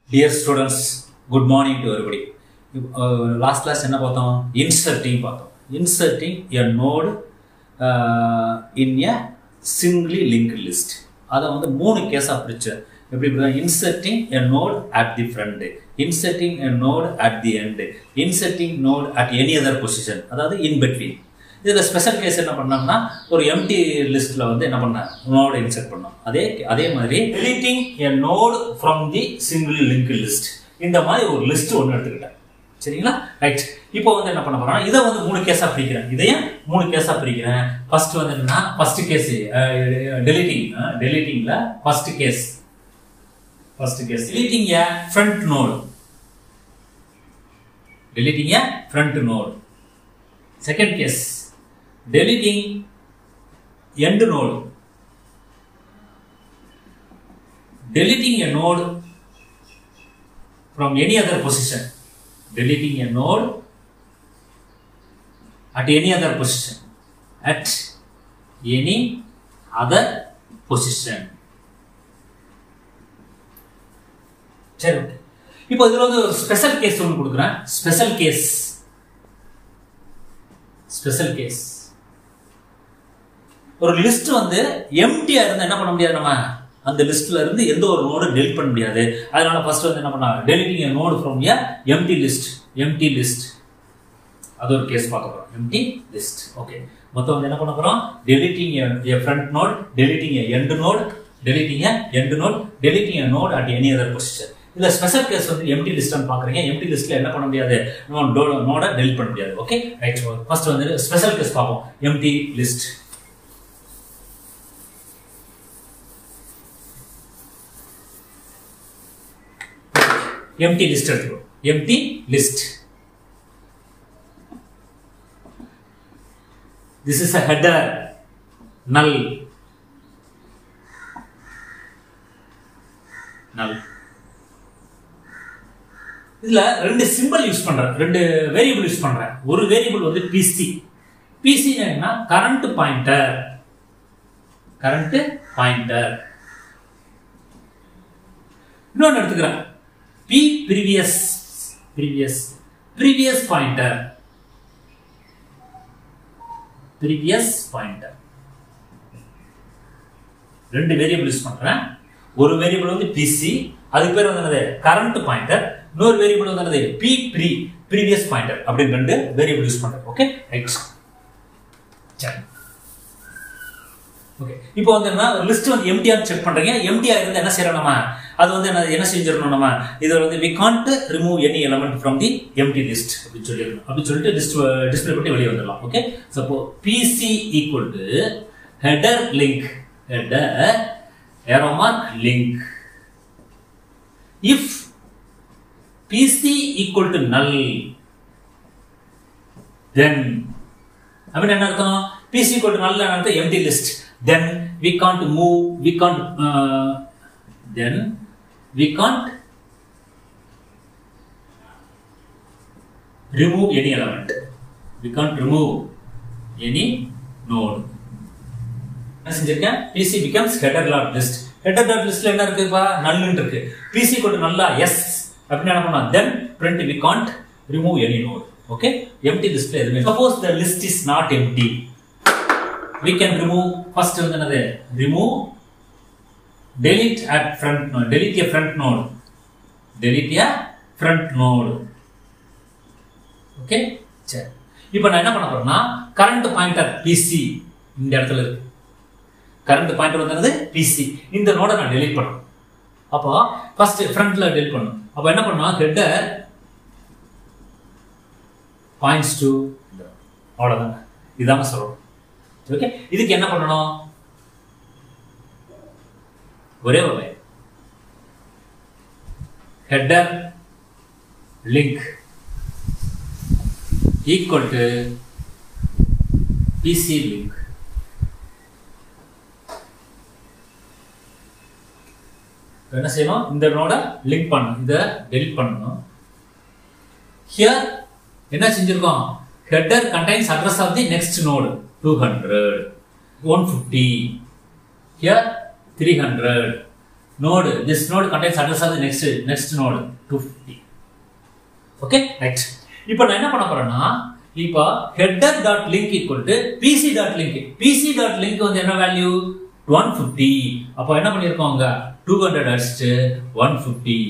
dear students good morning to everybody last class என்ன பார்த்தோம் inserting பார்த்தோம் inserting a node in a singly link list அதை வந்து மூணு கேஸாக பிரிச்சேன் எப்படி inserting a node at the front inserting a node at the end inserting node at any other position அதாவது இன் பிட்வீன் இதில் ஸ்பெஷல் கேஸ் என்ன பண்ணோம்னா ஒரு எம்டி லிஸ்ட்டில் வந்து என்ன பண்ணேன் நோடு இன்சர்ட் பண்ணோம் அதே அதே மாதிரி deleting a node from the single link list இந்த மாதிரி ஒரு லிஸ்ட் ஒன்று எடுத்துக்கிட்டேன் சரிங்களா ரைட் இப்போ வந்து என்ன பண்ண போறோம் இதை வந்து மூணு கேஸாக பிரிக்கிறேன் இதையும் மூணு கேஸாக பிரிக்கிறேன் ஃபர்ஸ்ட் வந்து என்னன்னா ஃபர்ஸ்ட் கேஸ் டெலிட்டிங் டெலிட்டிங்ல first case first case deleting a front node deleting a front node second case deleting end node deleting a node from any other position deleting a node at any other position at any other position சரி okay இப்போ இதில் வந்து special case ஒன்று கொடுக்குறேன் special case special case ஒரு list வந்து எம்டியா இருந்தா என்ன பண்ண முடியாது நம்ம அந்த லிஸ்ட்ல இருந்து எந்த ஒரு நோடு டெலிட் பண்ண முடியாது அதனால ஃபர்ஸ்ட் வந்து என்ன பண்ணா deleting a node from a empty list empty list அது ஒரு கேஸ் பார்க்க போறோம் எம்டி லிஸ்ட் ஓகே மொத்தம் வந்து என்ன பண்ண போறோம் deleting a front node deleting a end node deleting a end node deleting a node at any other position இதுல ஸ்பெஷல் கேஸ் வந்து எம்டி லிஸ்ட்னு பாக்குறீங்க எம்டி லிஸ்ட்ல என்ன பண்ண முடியாது நோட டெலிட் பண்ண முடியாது ஓகே ரைட் ஃபர்ஸ்ட் வந்து ஸ்பெஷல் கேஸ் பார்ப்போம் எம்டி லிஸ்ட் எம்டி லிஸ்ட் எடுத்துக்கோ empty list this is a header null null இதுல ரெண்டு சிம்பிள் யூஸ் பண்றேன் ரெண்டு வேரியபிள் யூஸ் பண்றேன் ஒரு வேரியபிள் வந்து பிசி பிசி என்ன கரண்ட் பாயிண்டர் கரண்ட் பாயிண்டர் இன்னொன்னு எடுத்துக்கிறேன் P previous previous previous pointer previous pointer ரெண்டு வேரியபிள் யூஸ் பண்றேன் ஒரு வேரியபிள் வந்து பிசி அதுக்கு பேர் வந்து என்னது கரண்ட் பாயிண்டர் இன்னொரு வேரியபிள் வந்து என்னது பி ப்ரீ ப்ரீவியஸ் பாயிண்டர் அப்படின்னு ரெண்டு வேரியபிள் யூஸ் பண்றேன் ஓகே ரைட் சரி ஓகே இப்போ வந்து என்ன லிஸ்ட் வந்து எம்டிஆர் செக் பண்றீங்க எம்டிஆர் இருந்து என்ன செய்யறோம் நம்ம அது வந்து என்ன என்ன செஞ்சிடணும் நம்ம இதை வந்து we can't remove any element from the empty list அப்படின்னு சொல்லிடணும் அப்படின்னு சொல்லிட்டு லிஸ்ட் டிஸ்பிளே பண்ணி வெளியே வந்துடலாம் okay suppose PC equal to header link header arrow mark link if pc equal to null then அப்படின்னு என்ன அர்த்தம் pc equal to null அர்த்தம் empty list then we can't move we can't uh, then we can't remove any element we can't remove any node என்ன செஞ்சிருக்கேன் PC becomes header lot list header lot லிஸ்ட்ல என்ன இருக்குப்பா நல்லுன்னு இருக்கு PC கொண்டு நல்லா S அப்படின்னு என்ன பண்ணா then print we can't remove any node okay empty லிஸ்ட்ல எதுவுமே suppose the list is not empty we can remove first வந்து என்னது remove delete at front node delete a front node delete a front node okay சரி இப்போ நான் என்ன பண்ண போறேன்னா கரண்ட் பாயிண்டர் பிசி இந்த இடத்துல இருக்கு கரண்ட் பாயிண்டர் வந்து பிசி இந்த நோட நான் டெலிட் பண்ணணும் அப்போ ஃபர்ஸ்ட் ஃப்ரண்ட்ல டெலிட் பண்ணணும் அப்போ என்ன பண்ணணும் ஹெட்டர் பாயிண்ட்ஸ் டு அவ்வளோதாங்க இதாங்க சொல்லணும் ஓகே இதுக்கு என்ன பண்ணணும் ஒரே ஒரு line header link equal to PC link என்ன செய்யணும் இந்த நோட லிங்க் பண்ணணும் இதை டெலிட் பண்ணணும் ஹியர் என்ன செஞ்சிருக்கோம் header contains address of the next node 200 150 here 300 node this node contains address of the next next node 250 okay right இப்போ நான் என்ன பண்ண போறேன்னா இப்போ header dot link equal to PC dot link PC dot link வந்து என்ன value one fifty அப்போ என்ன பண்ணியிருக்கோம் அங்க டூ ஹண்ட்ரட் அடிச்சுட்டு ஒன் ஃபிஃப்டி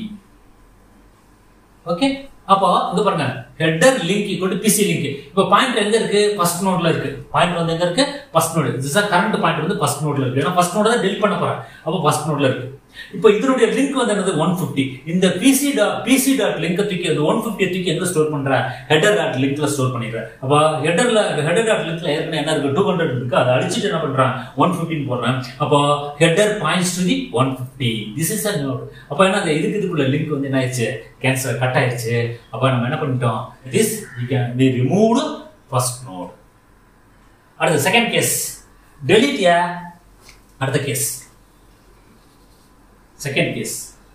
ஓகே அப்போ இங்க பாருங்க header link equal to PC link இப்போ பாயிண்ட் எங்க இருக்கு ஃபர்ஸ்ட் நோட்ல இருக்கு பாயிண்ட் வந்து எங்க இருக்கு first node this are current point வந்து ஃபர்ஸ்ட் நோட்ல இருக்கு ஏன்னா ஃபர்ஸ்ட் நோட தான் டெலிட் பண்ண போறேன் அப்போ ஃபர்ஸ்ட் நோட்ல இருக்கு இப்போ இதனுடைய லிங்க் வந்து என்னது ஒன் ஃபிஃப்டி இந்த PC dot PC dot link தூக்கி அந்த ஒன் ஃபிஃப்டி தூக்கி எங்க ஸ்டோர் பண்ற ஹெட்டர் டாட் லிங்க்ல ஸ்டோர் பண்ணிடுறேன் அப்போ ஹெட்டர்ல ஹெட்டர் டாட் லிங்க்ல ஏற்கனவே என்ன இருக்கு டூ ஹண்ட்ரட் இருக்கு அதை அடிச்சுட்டு என்ன பண்றேன் ஒன் ஃபிஃப்டின் போடுறேன் அப்போ header points to the one fifty this is a node அப்போ என்ன அந்த இதுக்கு இதுக்குள்ள லிங்க் வந்து என்ன ஆயிடுச்சு கேன்சல் கட் ஆயிடுச்சு அப்போ நம்ம என்ன பண்ணிட்டோம் this you can we removed first node அடுத்த செகண்ட் கேஸ் டெலிட் ஏ அடுத்த கேஸ் second case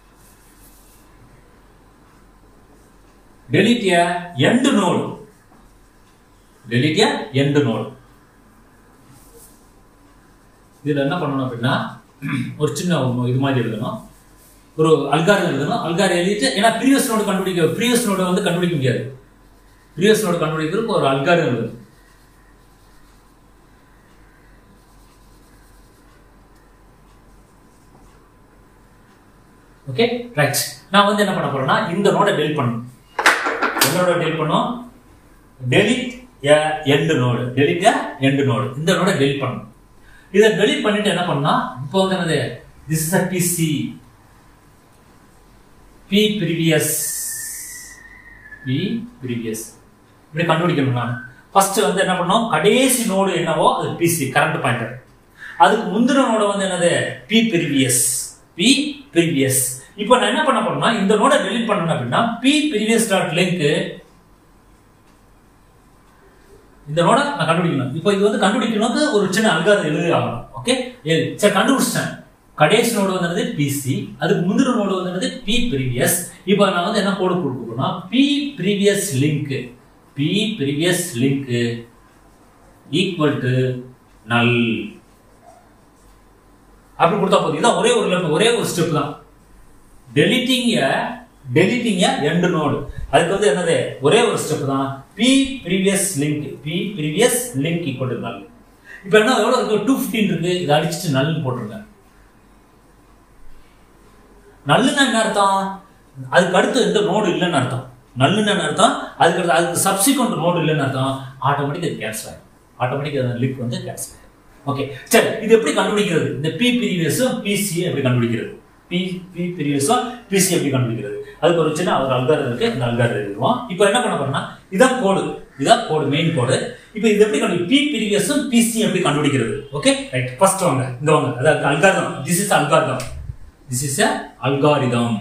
delete a end node delete a end node இதுல என்ன பண்ணணும் அப்படின்னா ஒரு சின்ன ஒரு இது மாதிரி எழுதணும் ஒரு அல்காரி எழுதணும் அல்காரி எழுதிட்டு ஏன்னா ப்ரீவியஸ் நோடு கண்டுபிடிக்க ப்ரீவியஸ் நோடு வந்து கண்டுபிடிக்க முடியாது ப்ரீவியஸ் நோடு கண்டுபிடிக்கிறதுக்கு ஒரு அல்காரி எழுதணும் ஓகே ரைட் நான் வந்து என்ன பண்ண போறேன்னா இந்த நோட டெலிட் பண்ணணும் எந்த நோட டெலிட் பண்ணும் delete end node delete end node இந்த நோட டெலிட் பண்ணணும் இதை டெலிட் பண்ணிட்டு என்ன பண்ணா இப்போ வந்து என்னது this is a PC P previous P previous இப்படி கண்டுபிடிக்கணும் நான் ஃபர்ஸ்ட் வந்து என்ன பண்ணோம் கடைசி நோடு என்னவோ அது பிசி கரண்ட் பாயிண்டர் அதுக்கு முந்தின நோடு வந்து என்னது பி ப்ரீவியஸ் பி ப்ரீவியஸ் இப்போ நான் என்ன பண்ண போறேன்னா இந்த நோட டெலிட் பண்ணணும் அப்படின்னா பி ப்ரீவியஸ் டாட் லிங்க் இந்த நோட நான் கண்டுபிடிக்கணும் இப்போ இது வந்து கண்டுபிடிக்கணும்னு ஒரு சின்ன அல்காரம் எழுதி ஆகணும் ஓகே சரி கண்டுபிடிச்சிட்டேன் கடைசி நோடு வந்தது பிசி அதுக்கு முந்தின நோடு வந்தது பி ப்ரீவியஸ் இப்போ நான் வந்து என்ன கோடு கொடுக்கணும்னா P previous link P previous link equal to null அப்படி கொடுத்தா போதும் இதான் ஒரே ஒரு level, ஒரே ஒரு ஸ்டெப் தான் டெலிட்டிங் டெலிட்டிங் எண்ட் நோடு அதுக்கு வந்து என்னது ஒரே ஒரு ஸ்டெப் தான் P previous link P previous link equal to null இப்போ என்ன எவ்வளோ இருக்கு டூ ஃபிஃப்டின் இருக்கு இதை அடிச்சுட்டு நல்னு போட்டுருங்க நல்லுன்னா என்ன அர்த்தம் அதுக்கு அடுத்து எந்த நோடு இல்லைன்னு அர்த்தம் நல்லுன்னு என்ன அர்த்தம் அதுக்கு அடுத்து அதுக்கு சப்சிக்வெண்ட் நோடு இல்லைன்னு அர்த்தம் ஆட்டோமேட்டிக் அது கேன்சல் ஆகும் ஆட்டோமேட்டிக் அந்த லிங்க் வந்து கேன்சல் ஆகும் ஓகே சரி இது எப்படி கண்டுபிடிக்கிறது இந்த பி ப்ரீவியஸும் பிசி எப்படி கண்டுபிடிக்கிறது பி பி ப்ரீவியஸும் பிசி எப்படி கண்டுபிடிக்கிறது அதுக்கு ஒரு சின்ன ஒரு அல்காரம் இருக்கு இந்த அல்காரம் எழுதுவோம் இப்போ என்ன பண்ண போறோம்னா இதான் கோடு இதான் கோடு மெயின் கோடு இப்போ இது எப்படி கண்டு பி ப்ரீவியஸும் பிசி எப்படி கண்டுபிடிக்கிறது ஓகே ரைட் ஃபர்ஸ்ட் வாங்க இந்த வாங்க அதாவது algorithm this is algorithm this is a algorithm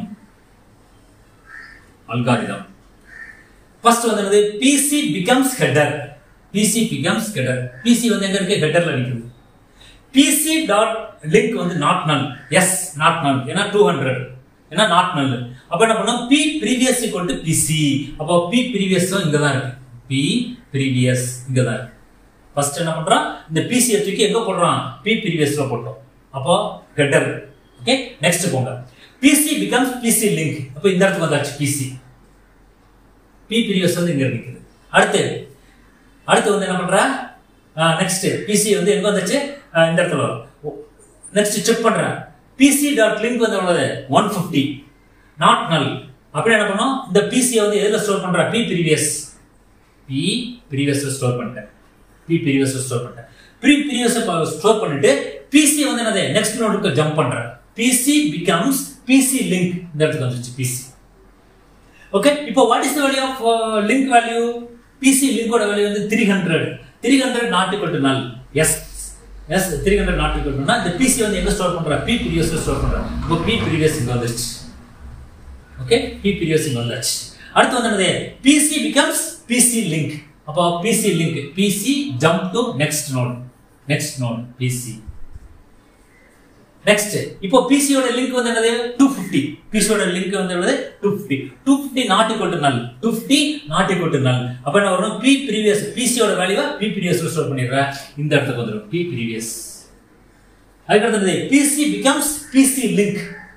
algorithm first வந்து என்னது PC becomes header PC becomes header PC வந்து எங்க இருக்கு ஹெடர்ல நிக்குது பிசி டாட் லிங்க் வந்து not null yes not null ஏன்னா டூ ஹண்ட்ரட் ஏன்னா நாட் நல் அப்ப என்ன பண்ணோம் P previous equal to PC அப்போ பி ப்ரீவியஸ் இங்க தான் இருக்கு பி ப்ரீவியஸ் இங்க தான் இருக்கு ஃபர்ஸ்ட் என்ன பண்றோம் இந்த பிசி தூக்கி எங்க போடுறோம் பி ப்ரீவியஸ்ல போட்டோம் அப்போ ஹெடர் ஓகே நெக்ஸ்ட் போங்க பிசி பிகம்ஸ் பிசி லிங்க் அப்போ இந்த இடத்துக்கு வந்தாச்சு பிசி பி ப்ரீவியஸ் வந்து இங்க இருக்குது அடுத்து அடுத்து வந்து என்ன பண்ற நெக்ஸ்ட் பிசி வந்து எங்க வந்துச்சு ஆஹ் இந்த இடத்துல நெக்ஸ்ட் செக் பண்றேன் பிசி டாட் லிங்க் வந்து எவ்வளவு ஒன் ஃபிஃப்டி நாட் நல் அப்படி என்ன பண்ணும் இந்த பிசி வந்து எதுல ஸ்டோர் பண்ற P previous P previous store பண்ணிட்டேன் பி ப்ரீவியஸ் ஸ்டோர் பண்ணிட்டேன் ப்ரீ ப்ரீவியஸ் ஸ்டோர் பண்ணிட்டு பிசி வந்து என்னது நெக்ஸ்ட் நோடுக்கு ஜம்ப் பண்றேன் பிசி பிகம்ஸ் பிசி லிங்க் இந்த இடத்துக்கு வந்துருச்சு பிசி ஓகே இப்போ what is the value of link value PC லிங்கோட வேல்யூ வந்து three hundred three hundred not equal to null yes yes three hundred not equal டுனா இந்த பிசி வந்து எங்க ஸ்டோர் பண்ற பி ப்ரீவியஸ்ல ஸ்டோர் பண்ற இப்போ பி ப்ரீவியஸ் இங்க வந்துருச்சு ஓகே பி ப்ரீவியஸ் இங்க வந்தாச்சு அடுத்து வந்து என்னது பிசி பிகம்ஸ் பிசி லிங்க் அப்போ PC link PC jump to next node next node PC next இப்போ பிசியோட லிங்க் வந்து என்னது டூ ஃபிஃப்டி பிசியோட லிங்க் வந்து என்னது two fifty two fifty not equal to null two fifty not equal to null அப்ப என்ன வரும் பி ப்ரீவியஸ் பிசியோட வேல்யூவை பி ப்ரீவியஸ் ஸ்டோர் பண்ணிடுறேன் இந்த இடத்துக்கு வந்துடும் பி ப்ரீவியஸ் அதுக்கு அடுத்தது PC becomes PC link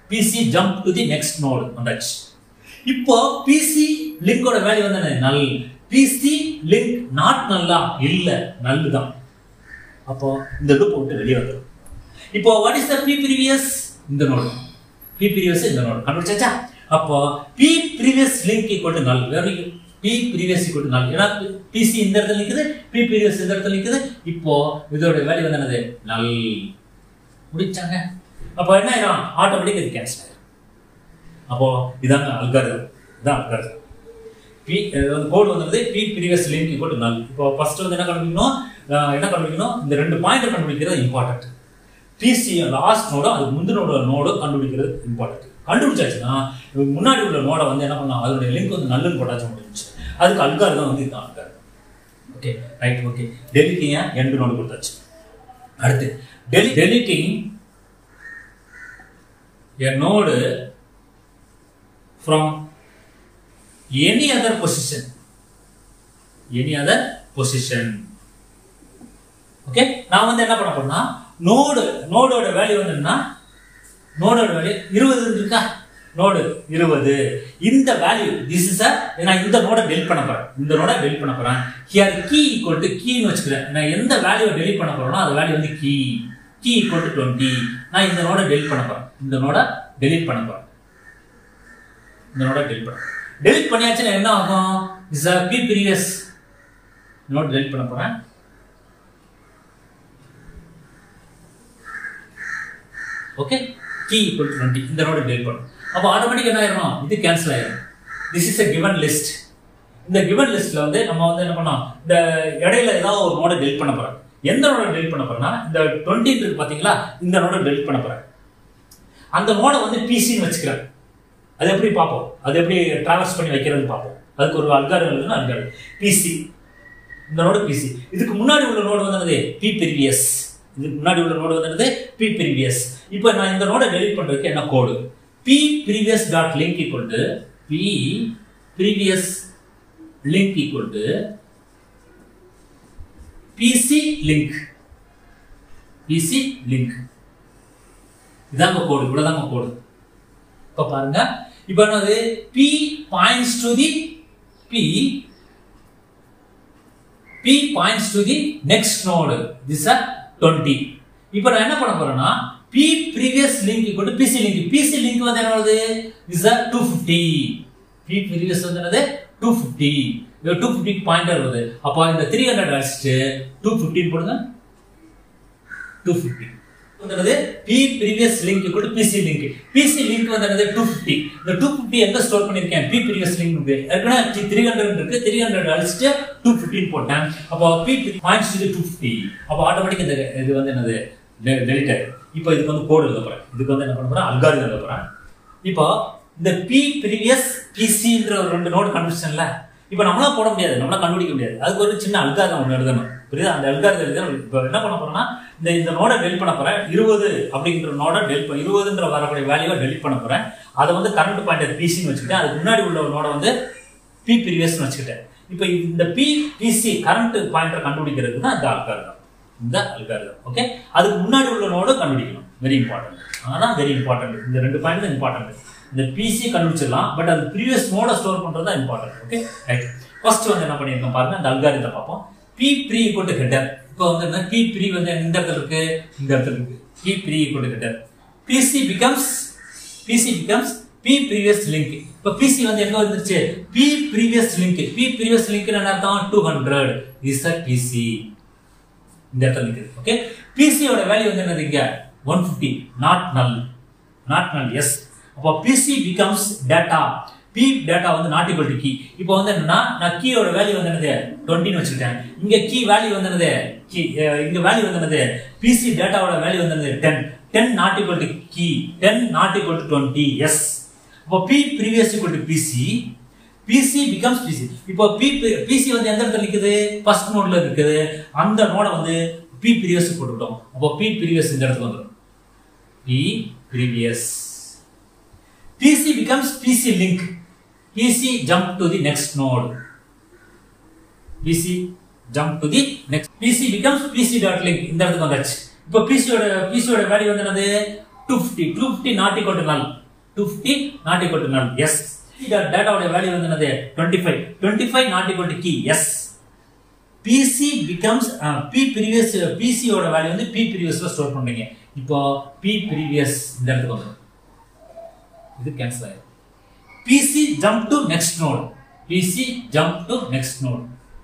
PC jump to the next node வந்தாச்சு இப்போ பிசி லிங்கோட வேல்யூ வந்து என்ன நல் பிசி லிங்க் நாட் நல்லா இல்ல நல்லு தான் அப்போ இந்த லூப் விட்டு வெளியே வந்துடும் இப்போ what is the P previous இந்த நோடு பி ப்ரீவியஸ் இந்த நோடு கண்டுபிடிச்சாச்சா அப்போ P previous link equal to null very P previous equal to null ஏன்னா பிசி இந்த இடத்துல நிக்குது பி ப்ரீவியஸ் இந்த இடத்துல நிக்குது இப்போ இதோட வேல்யூ வந்து என்னது நல் முடிச்சாங்க அப்போ என்ன ஆயிடும் ஆட்டோமேட்டிக் இது கேன்சல் ஆயிடும் அப்போ இதாங்க அல்காரிதம் இதான் அல்காரிதம் பி கோடு வந்துருது P previous link equal to null இப்போ ஃபர்ஸ்ட் வந்து என்ன கண்டுபிடிக்கணும் அஹ் என்ன கண்டுபிடிக்கணும் இந்த ரெண்டு பாயிண்ட் கண்டுபிடிக்கிறது இம்பார்ட்டன்ட் பிசி லாஸ்ட் நோடோ அதுக்கு முந்தினோட நோடோ கண்டுபிடிக்கிறது இம்பார்ட்டன்ட் கண்டுபிடிச்சாச்சுன்னா முன்னாடி உள்ள நோடை வந்து என்ன பண்ணலாம் அதோட லிங்க் வந்து நல்லுன்னு போட்டாச்சு முடிஞ்சுச்சு அதுக்கு அல்காரிதம் வந்து இதுதான் algorithm okay right okay deleting end node கொடுத்தாச்சு அடுத்து deli deleting a node from any other position any other position okay நான் வந்து என்ன பண்ண போறேன்னா நோடு நோடோட வேல்யூ வந்து என்ன நோடோட வேல்யூ இருபது இருக்கா நோடு இருபது இந்த வேல்யூ திஸ் இஸ் நான் இந்த நோட டெலிட் பண்ண போறேன் இந்த நோட டெலிட் பண்ண போறேன் ஹியர் கீ ஈக்குவல் டு கீன்னு வச்சுக்கிறேன் நான் எந்த வேல்யூ டெலிட் பண்ண போறேனோ அந்த வேல்யூ வந்து key key equal to twenty நான் இந்த நோட டெலிட் பண்ண போறேன் இந்த நோட டெலிட் பண்ண போறேன் இந்த நோட டெலிட் பண்ண டெலிட் பண்ணியாச்சுன்னா என்ன ஆகும் is a P previous node delete பண்ண போறேன் okay key equal to twenty இந்த நோட டெலிட் பண்ணும் அப்போ ஆட்டோமேட்டிக் என்ன ஆயிரும் இது கேன்சல் ஆயிரும் this is a given list இந்த given லிஸ்ட்ல வந்து நம்ம வந்து என்ன பண்ணோம் இந்த இடையில ஏதாவது ஒரு நோட டெலிட் பண்ண போறோம் எந்த நோட டெலிட் பண்ண போறேன்னா இந்த டுவெண்ட்டி இருக்கு பாத்தீங்களா இந்த நோட டெலிட் பண்ண போறேன் அந்த நோட வந்து பிசின்னு வச்சுக்கிறேன் அது எப்படி பார்ப்போம் அது எப்படி டிராவல்ஸ் பண்ணி வைக்கிறதுன்னு பார்ப்போம் அதுக்கு ஒரு அல்காரம் இருக்குன்னா அல்காரம் பிசி இந்த நோடு பிசி இதுக்கு முன்னாடி உள்ள நோடு வந்து என்னது பி ப்ரீவியஸ் இதுக்கு முன்னாடி உள்ள நோடு வந்து என்னது பி ப்ரீவியஸ் இப்போ நான் இந்த நோட டெலிட் பண்றதுக்கு என்ன code P previous dot link equal to P previous link equal to PC link PC link இதாங்க கோடு இவ்வளவுதாங்க கோடு இப்ப பாருங்க இப்ப என்னது P points to the P P points to the next node this are twenty இப்போ நான் என்ன பண்ண போறேன்னா P previous link equal to PC link PC link வந்து என்ன வருது this are two fifty P previous வந்து என்னது டூ ஃபிஃப்டி இது டூ ஃபிஃப்டி பாயிண்டர் வருது அப்போ இந்த த்ரீ ஹண்ட்ரட் அடிச்சுட்டு டூ ஃபிஃப்டின் போடுங்க டூ ஃபிஃப்டி வந்து P previous link equal PC link PC link வந்து என்னது டூ ஃபிஃப்டி இந்த டூ ஃபிஃப்டி எங்க ஸ்டோர் பண்ணிருக்கேன் பி ப்ரீவியஸ் லிங்க் இருக்கு ஏற்கனவே த்ரீ ஹண்ட்ரட் இருக்கு த்ரீ ஹண்ட்ரட் அடிச்சுட்டு டூ ஃபிஃப்டின் போட்டேன் அப்போ பி பாயிண்ட்ஸ் இது டூ ஃபிஃப்டி அப்போ ஆட்டோமேட்டிக் இந்த இது வந்து என்னது டெலிட் ஆயிடும் இப்போ இதுக்கு வந்து கோடு எழுத போறேன் இதுக்கு வந்து என்ன பண்ண போறேன் அல்காரிதம் எழுத போறேன் இப்போ இந்த பி ப்ரீவியஸ் பிசின்ற ஒரு ரெண்டு நோடு கண்டுபிடிச்சேன்ல இப்போ நம்மளா போட முடியாது நம்மளா கண்டுபிடிக்க முடியாது அதுக்கு ஒரு சின்ன அல்காரிதம் ஒன்று எழுதணும் புரியுதா அந்த அல்காரிதம் எழுதணும் இப்போ என்ன பண்ண போறேன்னா இந்த இந்த நோடை டெலிட் பண்ண போறேன் இருபது அப்படிங்கிற நோட டெலிட் பண்ண இருபதுன்ற வரக்கூடிய வேல்யூவை டெலிட் பண்ண போறேன் அதை வந்து கரண்ட் பாயிண்டர் பிசின்னு வச்சுக்கிட்டேன் அதுக்கு முன்னாடி உள்ள ஒரு நோட வந்து பி ப்ரீவியஸ்னு வச்சுக்கிட்டேன் இப்போ இந்த பி பிசி கரண்ட் பாயிண்டர் கண்டுபிடிக்கிறதுக்கு தான் இந்த அல்காரிதம் இந்த அல்காரிதம் ஓகே அதுக்கு முன்னாடி உள்ள நோடு கண்டுபிடிக்கணும் வெரி இம்பார்ட்டன்ட் அதான் வெரி இம்பார்ட்டன்ட் இந்த ரெண்டு பாயிண்ட் தான் இம்பார்ட்டன்ட் இந்த பிசி கண்டுபிடிச்சிடலாம் பட் அது ப்ரீவியஸ் நோட ஸ்டோர் பண்றது தான் இம்பார்ட்டன்ட் ஓகே ரைட் ஃபர்ஸ்ட் வந்து என்ன பண்ணியிருக்கோம் பாருங்க அந்த அல்காரிதத்தை பார்ப்போம் P pre equal to header இப்போ வந்து என்ன பி ப்ரீ வந்து இந்த இடத்துல இருக்கு இந்த இடத்துல இருக்கு P pre equal to header PC becomes PC becomes P previous link இப்போ பிசி வந்து எங்க வந்துருச்சு P previous link P previous link என்ன அர்த்தம் two hundred is a PC இந்த இடத்துல நிற்குது ஓகே பிசியோட வேல்யூ வந்து என்னது இங்க one fifty not null not null yes அப்போ PC becomes data P data வந்து நாட் ஈக்குவல் டு கீ இப்போ வந்து என்னன்னா நான் கீயோட வேல்யூ வந்து என்னது டுவெண்ட்டின்னு வச்சுக்கிட்டேன் இங்க கீ வேல்யூ வந்து என்னது கீ இங்க வேல்யூ வந்து என்னது பிசி டேட்டாவோட வேல்யூ வந்து என்னது ten ten not equal to key ten not equal to twenty yes அப்போ P previous equal to PC PC becomes PC இப்போ பி பிசி வந்து எந்த இடத்துல நிக்குது ஃபர்ஸ்ட் நோட்ல இருக்குது அந்த நோட வந்து பி ப்ரீவியஸ் போட்டுட்டோம் அப்போ பி ப்ரீவியஸ் இந்த இடத்துக்கு வந்துடும் P previous PC becomes PC link PC jump to the next node PC jump to the next PC becomes PC dot link இந்த இடத்துக்கு வந்தாச்சு இப்போ பிசியோட பிசியோட வேல்யூ வந்து என்னது two fifty two fifty not equal to null two fifty not equal to null yes டேட்டாவுடைய value வந்து என்னது twenty five twenty five not equal to key yes PC becomes P previous பிசியோட வேல்யூ வந்து B ப்ரீவியஸ்ல store பண்றீங்க இப்போ B previous இந்த இடத்துக்கு வந்துடும் இது கேன்சல் ஆயிடும் PC jump to next node PC jump to next node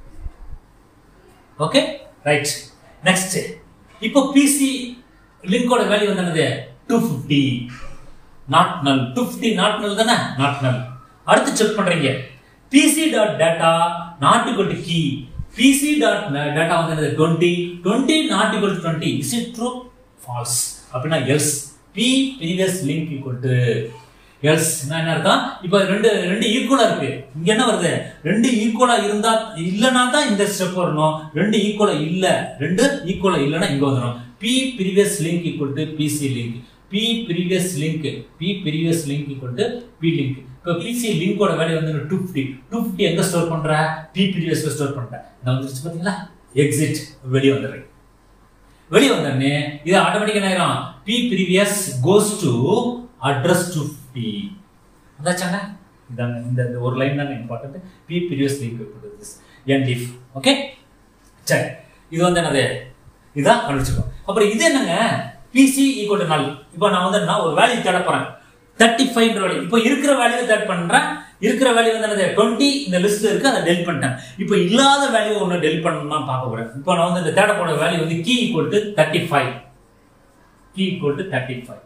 okay right next இப்போ பிசி லிங்கோட வேல்யூ வந்து என்னது two fifty not null two fifty not null தானே நாட் நல் அடுத்து செக் பண்றீங்க PC dot data not equal to key PC dot data வந்து என்னது twenty twenty not equal to twenty is it true false அப்படின்னா else P previous link equal to else என்ன அர்த்தம் இப்போ ரெண்டு ரெண்டு ஈக்குவலா இருக்கு இங்க என்ன வருது ரெண்டு ஈக்குவலா இருந்தா இல்லனா தான் இந்த ஸ்டெப் வரணும் ரெண்டு ஈக்குவலா இல்ல ரெண்டு ஈக்குவலா இல்லனா இங்க வந்துடும் P previous link equal to PC link P previous link P previous link equal to P link இப்போ பிசி லிங்கோட வேல்யூ வந்து டூ ஃபிஃப்டி டூ ஃபிஃப்டி எங்க ஸ்டோர் பண்ற பி ப்ரீவியஸ்ல ஸ்டோர் பண்றேன் நான் வந்துருச்சு பாத்தீங்களா எக்ஸிட் வெளியே வந்துடுறேன் வெளியே வந்தோடனே இது ஆட்டோமேட்டிக்கா ஆயிரும் P previous goes to address two fifty அதாச்சாங்க இதாங்க இந்த இந்த ஒரு லைன் தாங்க important P previous link this என் டிஃப் ஓகே சரி இது வந்து என்னது இதான் கண்டுபிடிச்சிருக்கோம் அப்புறம் இது என்னங்க பிசி ஈக்குவல் டு நல் இப்போ நான் வந்து நான் ஒரு வேல்யூ தேட போறேன் தேர்ட்டி ஃபைவ் வேல்யூ இப்போ இருக்கிற வேல்யூ தேட் பண்றேன் இருக்கிற வேல்யூ வந்து என்னது டுவெண்ட்டி இந்த லிஸ்ட்ல இருக்கு அதை டெலிட் பண்ணிட்டேன் இப்போ இல்லாத வேல்யூ ஒன்று டெலிட் பண்ணணும்னு பார்க்க போறேன் இப்போ நான் வந்து இந்த தேட போன வேல்யூ வந்து key equal to thirty five key equal to thirty five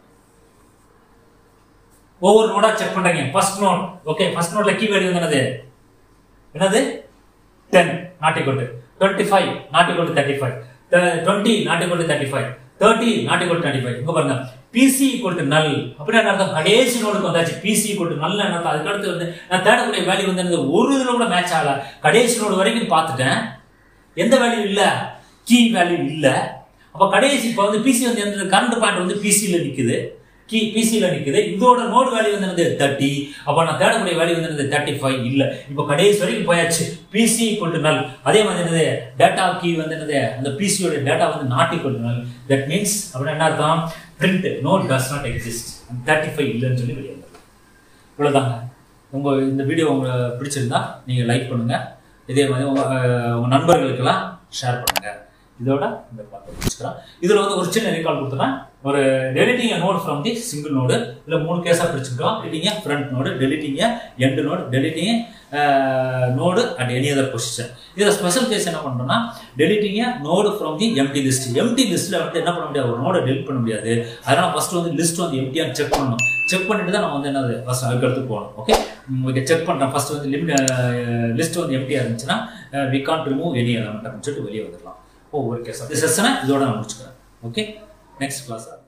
ஒவ்வொரு நோடா செக் பண்றீங்க ஃபர்ஸ்ட் நோட் ஓகே ஃபர்ஸ்ட் நோட்ல கீ வேல்யூ என்னது என்னது ten not equal to twenty five not equal to thirty five twenty not equal to thirty five thirty not equal twenty five இங்க பாருங்க PC equal to நல் அப்படின்னா என்ன அர்த்தம் கடைசி நோடுக்கு வந்தாச்சு பிசி ஈக்குவல் டு நல் என்ன அர்த்தம் அதுக்கு அடுத்து வந்து நான் தேடக்கூடிய வேல்யூ வந்து எனக்கு ஒரு இதுல கூட மேட்ச் ஆகல கடைசி நோடு வரைக்கும் பார்த்துட்டேன் எந்த வேல்யூ இல்ல கீ வேல்யூ இல்ல அப்ப கடைசி இப்போ வந்து பிசி வந்து எந்த கரண்ட் பாயிண்ட் வந்து பிசியில் நிக்குது கீ பிசியில் நிக்குது இதோட நோடு வேல்யூ வந்து என்னது தேர்ட்டி அப்போ நான் தேடக்கூடிய வேல்யூ வந்து என்னது தேர்ட்டி ஃபைவ் இல்ல இப்போ கடைசி வரைக்கும் போயாச்சு பிசி ஈக்குவல் டு நல் அதே மாதிரி என்னது டேட்டா கீ வந்து என்னது அந்த பிசியோட டேட்டா வந்து not equal to null that means அப்படின்னா என்ன அர்த்தம் print node does not exist thirty five இல்லைன்னு சொல்லி வெளியே வந்துடும் இவ்வளோதாங்க உங்க இந்த வீடியோ உங்களுக்கு பிடிச்சிருந்தா நீங்க லைக் பண்ணுங்க இதே மாதிரி உங்க அஹ், உங்க நண்பர்களுக்கெல்லாம் ஷேர் பண்ணுங்க இதோட இந்த பாட்டை முடிச்சுக்கிறோம் இதுல வந்து ஒரு சின்ன ரீகால் கொடுத்துறேன் ஒரு deleting node from the single node இல்ல மூணு கேஸா பிரிச்சுக்கலாம் deleting front node deleting end node deleting node at any other position இதுல ஸ்பெஷல் கேஸ் என்ன பண்றோம்னா deleting node from the empty list empty லிஸ்ட்ல வந்து என்ன பண்ண முடியாது ஒரு நோட டெலிட் பண்ண முடியாது அதனால ஃபர்ஸ்ட் வந்து லிஸ்ட் வந்து எம்டியான்னு செக் பண்ணணும் செக் பண்ணிட்டு தான் நம்ம வந்து என்னது ஃபர்ஸ்ட் அதுக்கு அடுத்து போகணும் ஓகே ஓகே செக் பண்றேன் ஃபர்ஸ்ட் வந்து லிமிட் லிஸ்ட் வந்து எம்டியா இருந்துச்சுன்னா we can't remove any element அப்படின்னு சொல்லிட்டு வெளியே வந்துடலாம் ஓ ஒரு கேஸ் இந்த செஷனை இதோட நான் முடிச்சுக்கிறேன் ஓகே நெக்ஸ்ட் கிளாஸ்